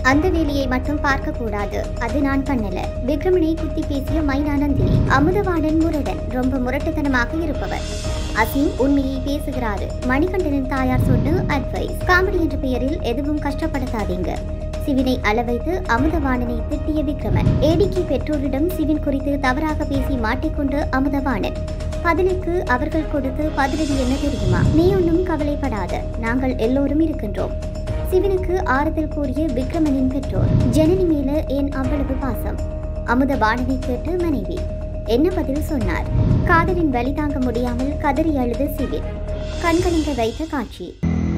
அந்த வேலையை மட்டும் பார்க்க கூடாது அது நான் பண்ணல விக்ரமனை குத்தி பேசிய மைனானந்தினி அமுதவாணன் முரடன் ரொம்ப முரட்டுத்தனமாக இருப்பவர் அசீம் உண்மையை பேசுகிறாரு மணிகண்டனின் தாயார் சொன்ன அட்வைஸ் காமெடி என்ற பெயரில் எதுவும் கஷ்டப்படுத்தாதீங்க சிவினை அளவைத்து அமுதவாணனை திட்டிய விக்ரமன் ஏடிக்கு பெற்றோரிடம் சிவின் குறித்து தவறாக பேசி மாட்டிக்கொண்ட அமுதவாணன் பதிலுக்கு அவர்கள் கொடுத்து பதிலடி என்ன தெரியுமா நீ ஒன்றும் கவலைப்படாத நாங்கள் எல்லோரும் இருக்கின்றோம் சிவனுக்கு ஆறுதல் கூறிய விக்ரமனின் பெற்றோர் ஜனனி மேல ஏன் அவ்வளவு பாசம் அமுத வாணனை கேட்டு மனைவி என்ன பதில் சொன்னார் காதலின் வலி தாங்க முடியாமல் கதறி அழுத சிவின் கண்கலங்க வைத்த காட்சி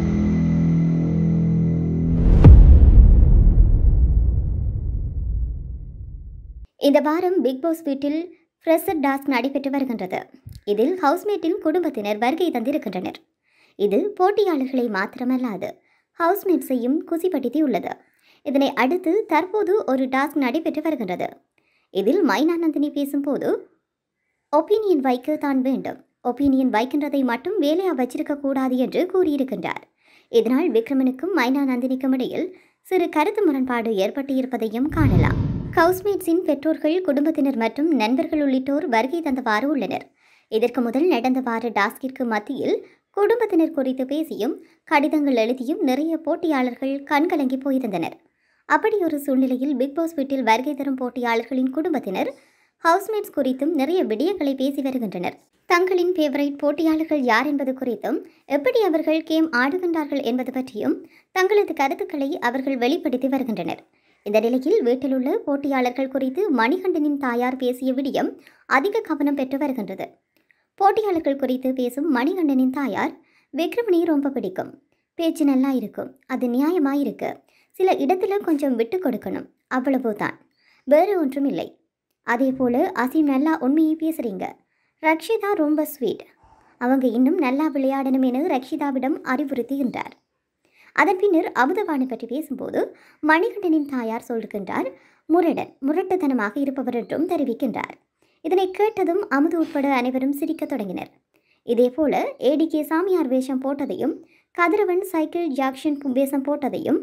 இந்த வாரம் பிக் பாஸ் வீட்டில் ஃப்ரெஷர் டாஸ்க் நடைபெற்று வருகின்றது இதில் ஹவுஸ்மேட்டின் குடும்பத்தினர் வருகை தந்திருக்கின்றனர் இது போட்டியாளர்களை மாத்திரமல்லாது ஹவுஸ்மேட்ஸையும் குசிப்படுத்தி உள்ளது இதனை அடுத்து தற்போது ஒரு டாஸ்க் நடைபெற்று வருகின்றது இதில் மைனானந்தினி பேசும்போது ஒப்பீனியன் வைக்க தான் வேண்டும் ஒப்பீனியன் வைக்கின்றதை மட்டும் வேலையா வச்சிருக்க கூடாது என்று கூறியிருக்கின்றார் இதனால் விக்ரமனுக்கும் மைனானந்தினிக்கும் இடையில் சிறு கருத்து முரண்பாடு ஏற்பட்டு இருப்பதையும் காணலாம் ஹவுஸ்மேட்ஸின் பெற்றோர்கள் குடும்பத்தினர் மற்றும் நண்பர்கள் உள்ளிட்டோர் வருகை தந்தவாறு உள்ளனர் இதற்கு முதல் நடந்த வார டாஸ்கிற்கு மத்தியில் குடும்பத்தினர் குறித்து பேசியும் கடிதங்கள் எழுதியும் நிறைய போட்டியாளர்கள் கண்கலங்கி போயிருந்தனர் அப்படி ஒரு சூழ்நிலையில் பிக் பாஸ் வீட்டில் வருகை தரும் போட்டியாளர்களின் குடும்பத்தினர் ஹவுஸ்மேட்ஸ் குறித்தும் நிறைய விடயங்களை பேசி வருகின்றனர் தங்களின் ஃபேவரைட் போட்டியாளர்கள் யார் என்பது குறித்தும் எப்படி அவர்கள் கேம் ஆடுகின்றார்கள் என்பது பற்றியும் தங்களது கருத்துக்களை அவர்கள் வெளிப்படுத்தி வருகின்றனர் இந்த நிலையில் வீட்டில் உள்ள போட்டியாளர்கள் குறித்து மணிகண்டனின் தாயார் பேசிய விடயம் அதிக கவனம் பெற்று வருகின்றது போட்டியாளர்கள் குறித்து பேசும் மணிகண்டனின் தாயார் விக்ரமனை ரொம்ப பிடிக்கும் பேச்சு நல்லா இருக்கும் அது நியாயமாயிருக்கு சில இடத்துல கொஞ்சம் விட்டு கொடுக்கணும் அவ்வளவுதான் வேறு ஒன்றும் இல்லை அதே போல அசீம் நல்லா உண்மையை பேசுறீங்க ரக்ஷிதா ரொம்ப ஸ்வீட் அவங்க இன்னும் நல்லா விளையாடணும் என ரக்ஷிதாவிடம் அறிவுறுத்துகின்றார் அதன் பின்னர் அமுதவாணி பற்றி பேசும்போது மணிகண்டனின் தாயார் சொல்கின்றார் முரடன் முரட்டுத்தனமாக இருப்பவர் என்றும் தெரிவிக்கின்றார் இதனை கேட்டதும் அமுது உட்பட அனைவரும் சிரிக்கத் தொடங்கினர் இதேபோல ஏடிகே சாமியார் வேஷம் போட்டதையும் கதிரவன் சைக்கிள் ஜாக்ஷன் வேஷம் போட்டதையும்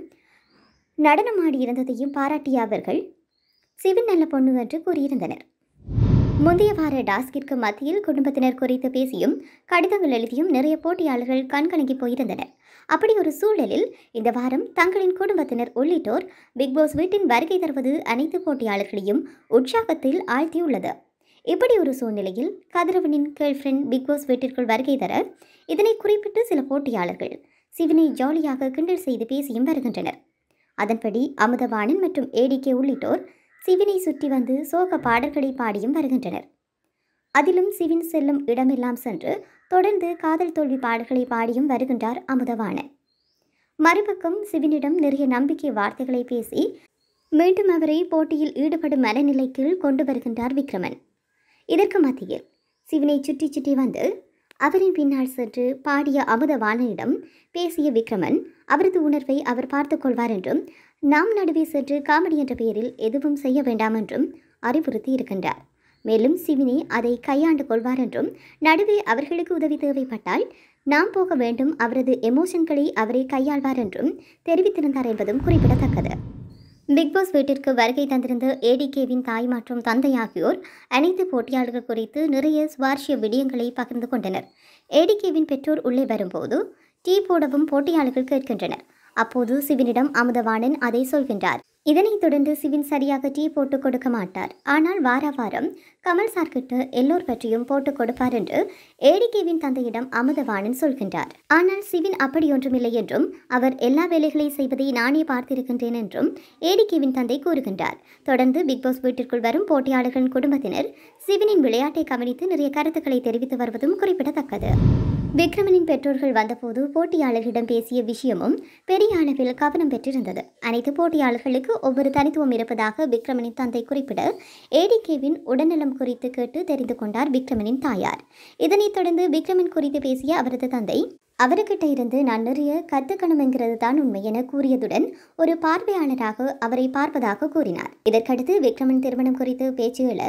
நடனமாடி இருந்ததையும் பாராட்டிய அவர்கள் சிவன் நல்ல பொண்ணு என்று கூறியிருந்தனர் முந்தைய வார டாஸ்கிற்கு மத்தியில் குடும்பத்தினர் குறித்து பேசியும் கடிதங்கள் எழுதியும் நிறைய போட்டியாளர்கள் கண்கலங்கி போயிருந்தனர் அப்படி ஒரு சூழலில் இந்த வாரம் தங்களின் குடும்பத்தினர் உள்ளிட்டோர் பிக் பாஸ் வீட்டின் வருகை தருவது அனைத்து போட்டியாளர்களையும் உற்சாகத்தில் ஆழ்த்தியுள்ளது இப்படி ஒரு சூழ்நிலையில் கதிரவனின் கேர்ள் ஃப்ரெண்ட் பிக் பாஸ் வீட்டிற்குள் வருகை தர இதனை குறிப்பிட்டு சில போட்டியாளர்கள் சிவனை ஜாலியாக கிண்டல் செய்து பேசியும் வருகின்றனர் அதன்படி அமுதவாணன் மற்றும் ஏடிகே உள்ளிட்டோர் சிவினை சுற்றி வந்து சோக பாடல்களை பாடியும் வருகின்றனர் அதிலும் சிவின் செல்லும் இடமெல்லாம் சென்று தொடர்ந்து காதல் தோல்வி பாடல்களை பாடியும் வருகின்றார் அமுதவாணன் மறுபக்கம் சிவினிடம் நிறைய நம்பிக்கை வார்த்தைகளை பேசி மீண்டும் அவரை போட்டியில் ஈடுபடும் மனநிலைக்கு கொண்டு வருகின்றார் விக்ரமன் இதற்கு மத்தியில் சிவனை சுற்றி சுற்றி வந்து அவரின் பின்னால் சென்று பாடிய அமுதவாணனிடம் பேசிய விக்ரமன் அவரது உணர்வை அவர் பார்த்துக் கொள்வார் என்றும் நாம் நடுவே சென்று காமெடி என்ற பெயரில் எதுவும் செய்ய வேண்டாம் என்றும் அறிவுறுத்தி இருக்கின்றார் மேலும் சிவினி அதை கையாண்டு கொள்வார் என்றும் நடுவே அவர்களுக்கு உதவி தேவைப்பட்டால் நாம் போக வேண்டும் அவரது எமோஷன்களை அவரே கையாள்வார் என்றும் தெரிவித்திருந்தார் என்பதும் குறிப்பிடத்தக்கது பிக் பாஸ் வீட்டிற்கு வருகை தந்திருந்த ஏடிகேவின் தாய் மற்றும் தந்தை ஆகியோர் அனைத்து போட்டியாளர்கள் குறித்து நிறைய சுவாரஸ்ய விடயங்களை பகிர்ந்து கொண்டனர் ஏடிகேவின் பெற்றோர் உள்ளே வரும்போது டீ போடவும் போட்டியாளர்கள் கேட்கின்றனர் அப்போது சிவினிடம் அமுதவாணன் அதை சொல்கின்றார் இதனைத் தொடர்ந்து சிவின் சரியாக டீ போட்டு கொடுக்க மாட்டார் ஆனால் வார வாரம் கமல் சார்கிட்ட எல்லோர் பற்றியும் போட்டு கொடுப்பார் என்று ஏடிகேவின் தந்தையிடம் அமுதவாணன் சொல்கின்றார் ஆனால் சிவின் அப்படி ஒன்றுமில்லை என்றும் அவர் எல்லா வேலைகளை செய்வதை நானே பார்த்திருக்கின்றேன் என்றும் ஏடிகேவின் தந்தை கூறுகின்றார் தொடர்ந்து பிக் பாஸ் வீட்டிற்குள் வரும் போட்டியாளர்களின் குடும்பத்தினர் சிவினின் விளையாட்டை கவனித்து நிறைய கருத்துக்களை தெரிவித்து வருவதும் குறிப்பிடத்தக்கது விக்ரமனின் பெற்றோர்கள் வந்தபோது போட்டியாளர்களிடம் பேசிய விஷயமும் பெரிய அளவில் கவனம் பெற்றிருந்தது அனைத்து போட்டியாளர்களுக்கு ஒவ்வொரு தனித்துவம் இருப்பதாக விக்ரமனின் தந்தை குறிப்பிட ஏடிகேவின் உடல்நலம் குறித்து கேட்டு தெரிந்து கொண்டார் விக்ரமனின் தாயார் இதனைத் தொடர்ந்து விக்ரமன் குறித்து பேசிய அவரது தந்தை அவர்கிட்ட இருந்து நான் நிறைய கத்துக்கணும் என்கிறது தான் உண்மை என கூறியதுடன் ஒரு பார்வையாளராக அவரை பார்ப்பதாக கூறினார் இதற்கடுத்து விக்ரமன் திருமணம் குறித்து பேச்சுகள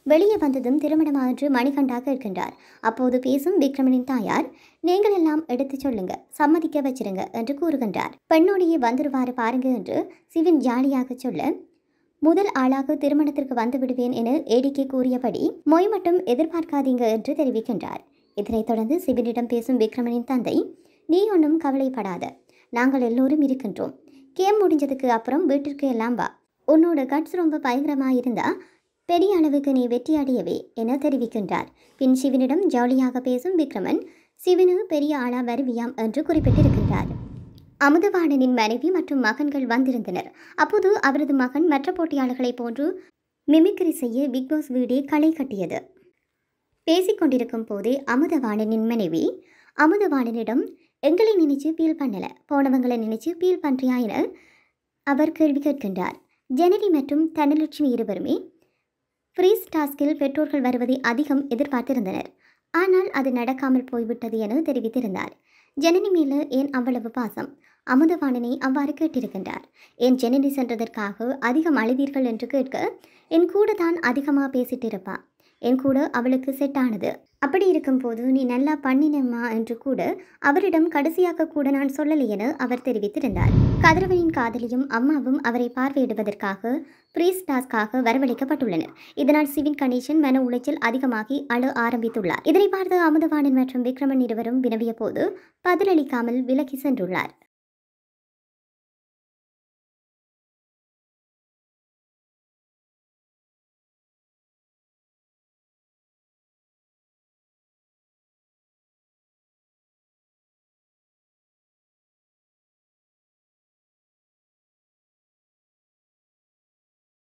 வெளியே வந்ததும் திருமணமா என்று மணிகண்டா கேட்கின்றார் அப்போது பேசும் விக்ரமனின் தாயார் நீங்கள் எல்லாம் எடுத்துச் சொல்லுங்க சம்மதிக்க வச்சிருங்க என்று கூறுகின்றார் பெண்ணோடையே வந்துருவாரு பாருங்க என்று சிவன் ஜாலியாக சொல்ல முதல் ஆளாக திருமணத்திற்கு வந்து விடுவேன் என ஏடிக்கை கூறியபடி மொய் மட்டும் எதிர்பார்க்காதீங்க என்று தெரிவிக்கின்றார் இதனைத் தொடர்ந்து சிவனிடம் பேசும் விக்ரமனின் தந்தை நீ ஒன்றும் கவலைப்படாத நாங்கள் எல்லோரும் இருக்கின்றோம் கேம் முடிஞ்சதுக்கு அப்புறம் வீட்டிற்கு எல்லாம் வா உன்னோட கட்ஸ் ரொம்ப பயங்கரமாக இருந்தா பெரிய அளவுக்கு நீ வெற்றி அடையவே என தெரிவிக்கின்றார் பின் சிவனிடம் ஜாலியாக பேசும் விக்ரமன் சிவனு பெரிய ஆளா வருவியாம் என்று குறிப்பிட்டிருக்கின்றார் அமுதவாணனின் மனைவி மற்றும் மகன்கள் வந்திருந்தனர் அப்போது அவரது மகன் மற்ற போட்டியாளர்களைப் போன்று மிமிக்ரி செய்ய பிக் பாஸ் வீடே களை கட்டியது பேசிக்கொண்டிருக்கும் போதே அமுதவாணனின் மனைவி அமுதவாணனிடம் எங்களை நினைச்சு ஃபீல் பண்ணல போனவங்களை நினைச்சு ஃபீல் பண்றியா என அவர் கேள்வி கேட்கின்றார் ஜனனி மற்றும் தனலட்சுமி இருவருமே ஃப்ரீஸ் டாஸ்கில் பெற்றோர்கள் வருவதை அதிகம் எதிர்பார்த்திருந்தனர் ஆனால் அது நடக்காமல் போய்விட்டது என தெரிவித்திருந்தார் ஜனனி மேல ஏன் அவ்வளவு பாசம் அமுதவாணனை அவ்வாறு கேட்டிருக்கின்றார் என் ஜனனி சென்றதற்காக அதிகம் அழுதீர்கள் என்று கேட்க என் கூட தான் அதிகமாக பேசிட்டு இருப்பா என் கூட அவளுக்கு செட் ஆனது அப்படி இருக்கும்போது நீ நல்லா பண்ணினம்மா என்று கூட அவரிடம் கடைசியாக கூட நான் சொல்லலை என அவர் தெரிவித்திருந்தார் கதிரவனின் காதலியும் அம்மாவும் அவரை பார்வையிடுவதற்காக ப்ரீஸ் டாஸ்காக வரவழைக்கப்பட்டுள்ளனர் இதனால் சிவின் கணேசன் மன உளைச்சல் அதிகமாகி அழ ஆரம்பித்துள்ளார் இதனை பார்த்து அமுதவாணன் மற்றும் விக்ரமன் இருவரும் வினவிய போது பதிலளிக்காமல் விலகி சென்றுள்ளார்